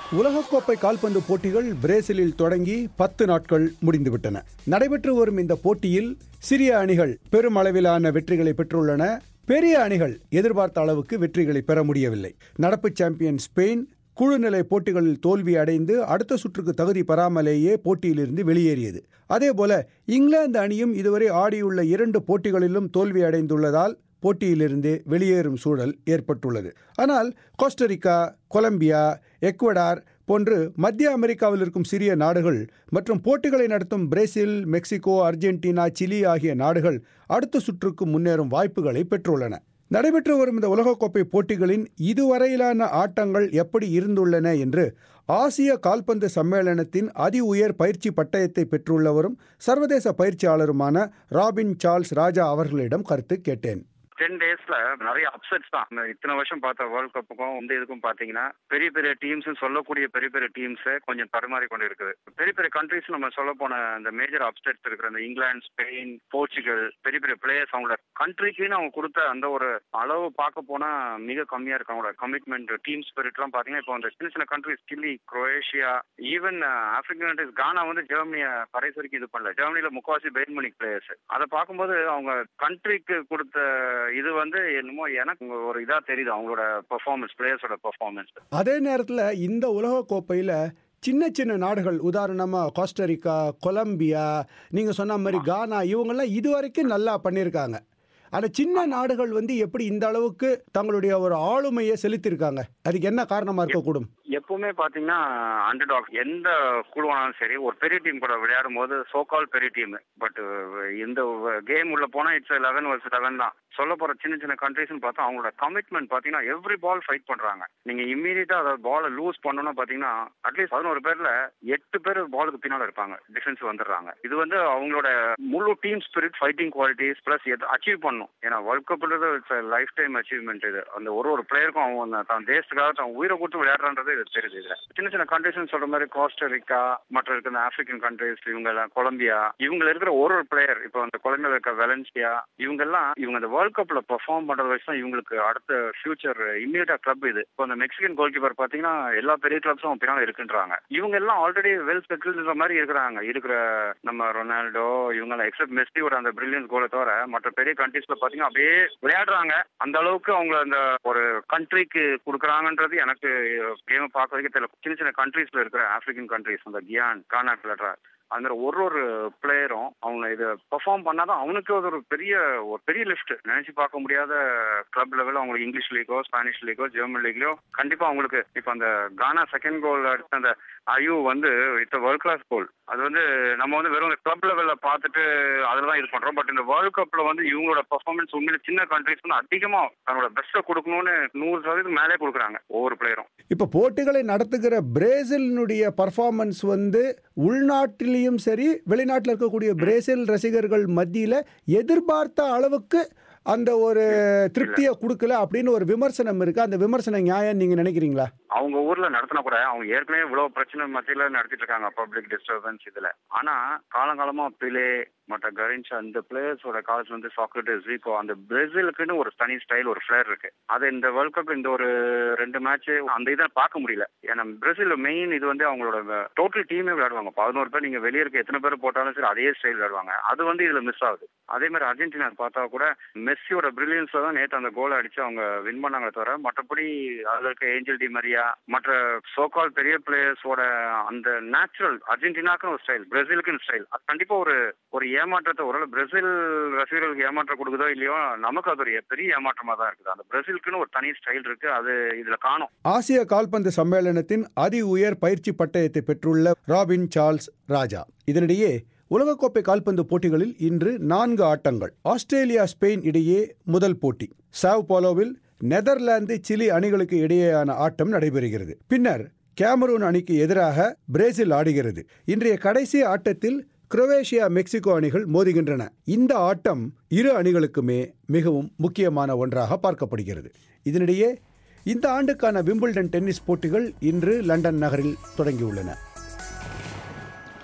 [SPEAKER 15] உலகக்கோப்பை கால்பந்து போட்டிகள் பிரேசிலில் தொடங்கி பத்து நாட்கள் முடிந்துவிட்டன நடைபெற்று வரும் இந்த போட்டியில் சிறிய அணிகள் பெருமளவிலான வெற்றிகளை பெற்றுள்ளன பெரிய அணிகள் எதிர்பார்த்த அளவுக்கு வெற்றிகளை பெற முடியவில்லை நடப்பு சாம்பியன் ஸ்பெயின் குழுநிலை போட்டிகளில் தோல்வி அடைந்து அடுத்த சுற்றுக்கு தகுதி பெறாமலேயே போட்டியிலிருந்து வெளியேறியது அதேபோல இங்கிலாந்து அணியும் இதுவரை ஆடியுள்ள இரண்டு போட்டிகளிலும் தோல்வி அடைந்துள்ளதால் போட்டியிலிருந்து வெளியேறும் சூழல் ஏற்பட்டுள்ளது ஆனால் கோஸ்டரிக்கா கொலம்பியா எக்வடார் போன்று மத்திய அமெரிக்காவில் இருக்கும் சிறிய நாடுகள் மற்றும் போட்டிகளை நடத்தும் பிரேசில் மெக்சிகோ அர்ஜென்டினா சிலி ஆகிய நாடுகள் அடுத்த சுற்றுக்கு முன்னேறும் வாய்ப்புகளை பெற்றுள்ளன நடைபெற்று வரும் இந்த உலகக்கோப்பை போட்டிகளின் இதுவரையிலான ஆட்டங்கள் எப்படி இருந்துள்ளன என்று ஆசிய கால்பந்து சம்மேளனத்தின் அதி உயர் பயிற்சி பட்டயத்தை பெற்றுள்ளவரும் சர்வதேச பயிற்சியாளருமான ராபின் சார்ல்ஸ் ராஜா அவர்களிடம் கருத்து கேட்டேன்
[SPEAKER 17] டென் டேஸ்ல நிறைய அப்செட்ஸ் தான் இந்த இத்தனை வருஷம் பார்த்த வேர்ல்ட் கப்புக்கும் இந்த இதுக்கும் பாத்தீங்கன்னா பெரிய பெரிய டீம்ஸ் சொல்லக்கூடிய பெரிய பெரிய டீம்ஸ் கொஞ்சம் தடுமாறி கொண்டு இருக்குது பெரிய பெரிய கண்ட்ரிஸ் நம்ம சொல்ல போன இந்த மேஜர் அப்செட்ஸ் இருக்கிற இந்த இங்கிலாந்து ஸ்பெயின் போர்ச்சுகல் பெரிய பெரிய பிளேயர்ஸ் அவங்களோட கண்ட்ரிக்குன்னு அவங்க கொடுத்த அந்த ஒரு அளவு பார்க்க போனா மிக கம்மியா இருக்கு அவங்களோட கமிட்மெண்ட் டீம் ஸ்பிரிட் எல்லாம் பாத்தீங்கன்னா இப்போ அந்த சின்ன சின்ன countries Chile Croatia even African countries Ghana வந்து ஜெர்மனிய கடைசி வரைக்கும் இது பண்ணல ஜெர்மனில முக்காவாசி பெயின்மணிக் பிளேயர்ஸ் அதை பார்க்கும்போது அவங்க கண்ட்ரிக்கு கொடுத்த இது வந்து என்னமோ எனக்கு ஒரு இதா தெரியுது அவங்களோட பெர்ஃபார்மன்ஸ் பிளேயர்ஸோட பெர்ஃபார்மன்ஸ்
[SPEAKER 15] அதே நேரத்தில் இந்த உலகக்கோப்பையில் சின்ன சின்ன நாடுகள் உதாரணமாக கோஸ்டரிக்கா கொலம்பியா நீங்கள் சொன்ன மாதிரி கானா இவங்கெல்லாம் இதுவரைக்கும் நல்லா பண்ணியிருக்காங்க ஆனால் சின்ன நாடுகள் வந்து எப்படி இந்த அளவுக்கு தங்களுடைய ஒரு ஆளுமையை செலுத்தியிருக்காங்க அதுக்கு என்ன காரணமாக இருக்கக்கூடும்
[SPEAKER 17] எப்பவுமே பாத்தீங்கன்னா அண்டர் டாக் எந்த குழுவானாலும் சரி ஒரு பெரிய டீம் கூட விளையாடும் போது சோகால் பெரிய டீம் பட் இந்த கேம் உள்ள போனா இட்ஸ் லெவன் வர்ஸ் லெவன் தான் சொல்ல போற சின்ன சின்ன கண்ட்ரிஸ்னு பார்த்தா அவங்களோட கமிட்மெண்ட் பாத்தீங்கன்னா எவ்ரி பால் ஃபைட் பண்றாங்க நீங்க இம்மீடியட்டா அதை பாலை லூஸ் பண்ணணும்னு பாத்தீங்கன்னா அட்லீஸ்ட் பதினோரு பேர்ல எட்டு பேர் பாலுக்கு பின்னால இருப்பாங்க டிஃபென்ஸ் வந்துடுறாங்க இது வந்து அவங்களோட முழு team spirit fighting qualities plus achieve பண்ணும் ஏன்னா வேர்ல்ட் கப்ன்றது இட்ஸ் லைஃப் டைம் அச்சீவ்மெண்ட் இது அந்த ஒரு ஒரு பிளேயருக்கும் அவங்க தான் தேசத்துக்காக தான் உயிரை கொடுத்து விளையாடுறான்றது இது தெரியுது இதுல சின்ன சின்ன கண்ட்ரிஸ் சொல்ற மாதிரி கோஸ்டரிக்கா மற்ற இருக்கிற ஆப்பிரிக்கன் கண்ட்ரிஸ் இவங்க எல்லாம் கொலம்பியா இவங்க இருக்கிற ஒரு ஒரு பிளேயர் இப்போ அந்த கொலம்பியால இருக்க வெலன்சியா இவங்க எல்லாம் இவங்க அந்த வேர்ல்ட் கப்ல பெர்ஃபார்ம் பண்றத வச்சு தான் இவங்களுக்கு அடுத்த ஃபியூச்சர் இம்மீடியட்டா கிளப் இது இப்போ அந்த மெக்சிகன் கோல் கீப்பர் பாத்தீங்கன்னா எல்லா பெரிய கிளப்ஸும் பின்னால இருக்குன்றாங்க இவங்க எல்லாம் ஆல்ரெடி வெல் செட்டில்ன்ற மாதிரி இருக்கிறாங்க இருக்கிற நம்ம ரொனால்டோ இவங்க எல்லாம் எக்ஸப்ட் மெஸ்ஸியோட அந்த பிரில்லியன்ஸ் கோலை தவிர மற்ற பெரிய கண்ட்ரீஸ்ல பாத்தீங்கன்னா அப்படியே விளையாடுறாங்க அந்த அளவுக்கு அவங்க அந்த ஒரு கண்ட்ரிக்கு கொடுக்குறாங்கன்றது எனக்கு கேம் பார்க்க வரைக்கும் தெரியல சின்ன சின்ன கண்ட்ரீஸ்ல இருக்கிற ஆப்பிரிக்கன் கண்ட்ரீஸ் அந்த கியான் கானா விளையாடுற அந்த மாதிரி ஒரு ஒரு பிளேயரும் அவங்க இதை பெர்ஃபார்ம் பண்ணாதான் அவனுக்கு அது ஒரு பெரிய ஒரு பெரிய லிஃப்ட் நினைச்சு பார்க்க முடியாத கிளப் லெவல் அவங்களுக்கு இங்கிலீஷ் லீக்கோ ஸ்பானிஷ் லீக்கோ ஜெர்மன் லீக்லயோ கண்டிப்பா அவங்களுக்கு இப்போ அந்த கானா செகண்ட் கோல் அடுத்த அந்த ஐயோ வந்து இட்ஸ் வேர்ல்ட் கிளாஸ் கோல் அது வந்து நம்ம வந்து வெறும் கிளப் லெவல்ல பார்த்துட்டு அதில் தான் இது பண்றோம் பட் இந்த வேர்ல்ட் கப்ல வந்து இவங்களோட பெர்ஃபார்மன்ஸ் உண்மையில சின்ன கண்ட்ரிஸ் வந்து அதிகமா தன்னோட பெஸ்ட்டை கொடுக்கணும்னு நூறு சதவீதம் மேலே கொடுக்குறாங்க ஒவ்வொரு பிளேயரும்
[SPEAKER 15] இப்போ போட்டிகளை நடத்துகிற பிரேசிலினுடைய பர்ஃபார்மன்ஸ் வந்து உள்நாட்டிலையும் சரி வெளிநாட்டில் இருக்கக்கூடிய பிரேசில் ரசிகர்கள் மத்தியில் எதிர்பார்த்த அளவுக்கு அந்த ஒரு திருப்தியை கொடுக்கல அப்படின்னு ஒரு விமர்சனம் இருக்கு அந்த விமர்சன நியாயம் நீங்க நினைக்கிறீங்களா
[SPEAKER 17] அவங்க ஊர்ல நடத்தினா கூட அவங்க ஏற்கனவே இவ்வளவு பிரச்சனை மத்தியில நடத்திட்டு இருக்காங்க பப்ளிக் டிஸ்டர்பன்ஸ் இதுல ஆனா காலங்காலமா பிலே மற்ற கரின்ஸ் அந்த பிளேயர்ஸோட கால்ஸ் வந்து சாக்ரட்டிஸ் ஜீகோ அந்த பிரேசிலுக்குன்னு ஒரு தனி ஸ்டைல் ஒரு ஃபிளேர் இருக்கு அது இந்த வேர்ல்ட் கப் இந்த ஒரு ரெண்டு மேட்ச் அந்த இதை பார்க்க முடியல ஏன்னா பிரேசில் மெயின் இது வந்து அவங்களோட டோட்டல் டீமே விளையாடுவாங்க பதினோரு பேர் நீங்க வெளியே இருக்க எத்தனை பேர் போட்டாலும் சரி அதே ஸ்டைல் விளையாடுவாங்க அது வந்து இதுல மிஸ் ஆகுது அதே மாதிரி அர்ஜென்டினா பார்த்தா கூட மெஸ்ஸியோட பிரில்லியன்ஸ்ல தான் நேற்று அந்த கோலை அடிச்சு அவங்க வின் பண்ணாங்களே தவிர மற்றபடி அதுல இருக்க ஏஞ்சல் டி மரியா மற்ற சோகால் பெரிய பிளேயர்ஸோட அந்த நேச்சுரல் அர்ஜென்டினாக்கு ஒரு ஸ்டைல் பிரேசிலுக்குன்னு ஸ்டைல் அது கண்டிப்பா ஒரு ஒரு ஏமாற்றத்தை ஒரு பிரேசில் ரசிகர்களுக்கு ஏமாற்றம் கொடுக்குதோ இல்லையோ நமக்கு அது ஒரு பெரிய ஏமாற்றமா தான் இருக்குது அந்த பிரேசிலுக்குன்னு ஒரு தனி ஸ்டைல் இருக்கு அது இதுல காணும்
[SPEAKER 15] ஆசிய கால்பந்து சம்மேளனத்தின் அதி உயர் பயிற்சி பட்டயத்தை பெற்றுள்ள ராபின் சார்ல்ஸ் ராஜா இதனிடையே உலகக்கோப்பை கால்பந்து போட்டிகளில் இன்று நான்கு ஆட்டங்கள் ஆஸ்திரேலியா ஸ்பெயின் இடையே முதல் போட்டி சாவ் போலோவில் நெதர்லாந்து சிலி அணிகளுக்கு இடையேயான ஆட்டம் நடைபெறுகிறது பின்னர் கேமரூன் அணிக்கு எதிராக பிரேசில் ஆடுகிறது இன்றைய கடைசி ஆட்டத்தில் குரோவேஷியா மெக்சிகோ அணிகள் மோதுகின்றன இந்த ஆட்டம் இரு அணிகளுக்குமே மிகவும் முக்கியமான ஒன்றாக பார்க்கப்படுகிறது இதனிடையே இந்த ஆண்டுக்கான விம்பிள்டன் டென்னிஸ் போட்டிகள் இன்று லண்டன் நகரில் தொடங்கியுள்ளன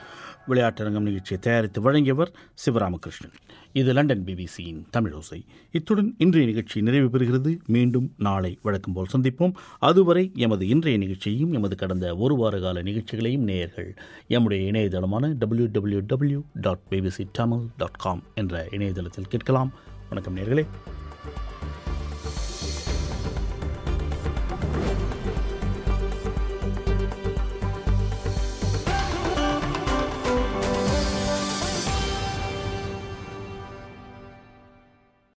[SPEAKER 1] விளையாட்டரங்கம் நிகழ்ச்சியை தயாரித்து வழங்கியவர் சிவராமகிருஷ்ணன் இது லண்டன் பிபிசியின் தமிழோசை இத்துடன் இன்றைய நிகழ்ச்சி நிறைவு பெறுகிறது மீண்டும் நாளை வழக்கம் போல் சந்திப்போம் அதுவரை எமது இன்றைய நிகழ்ச்சியையும் எமது கடந்த ஒரு வார கால நிகழ்ச்சிகளையும் நேயர்கள் எம்முடைய இணையதளமான W W W dot BBC Tamil dot com என்ற இணையதளத்தில் கேட்கலாம் வணக்கம் நேர்களே